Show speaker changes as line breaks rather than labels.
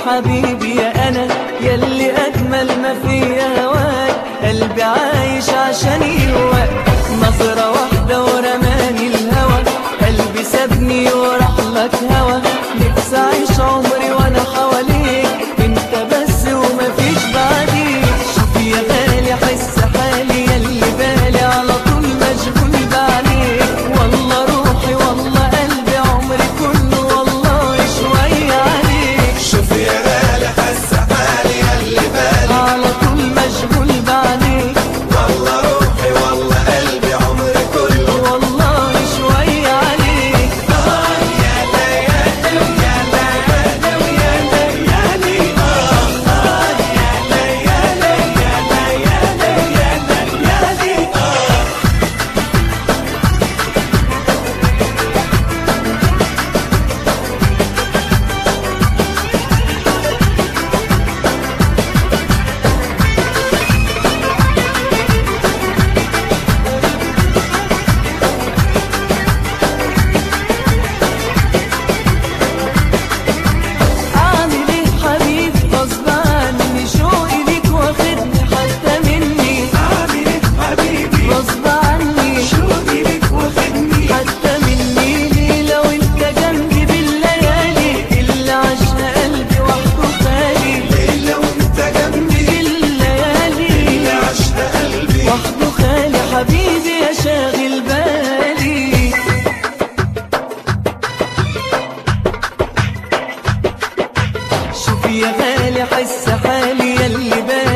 حبيبي يا انا يلي اجمل ما فيا هواك قلبي عايش عشان يهواك نظرة واحدة ورماني الهوى قلبي سابني وراح لك هوى نفسي اعيش عمري وانا حواليك انت بس ومفيش بعديك شوف يا غالي حس حالي يلي بالي على طول مشغول بعليك والله روحي والله قلبي عمري كله والله شوية عليك
شوف يا غالي حس حالي اللي بالي
على طول مشغول بعليك
والله روحي والله قلبي عمري كله
والله شوية عليك
يا ليالي ويا ليالي ويا ليالي آه آه يا ليالي يا ليالي يا ليالي آه
اعمل ايه حبيبي غصب عني شوقي ليك واخدني حتى مني
عامل إيه حبيبي
غصب عني
شوقي لك واخدني
حتى مني ليه لو انت جنبي بالليالي اللي عشنا قلبي وحده خالي
ليلة وانت جنبي
بالليالي
اللي عشت قلبي
وحده خالي حبيبي يا شاغل بالي شوف يا غالي حس حالي يلي بالي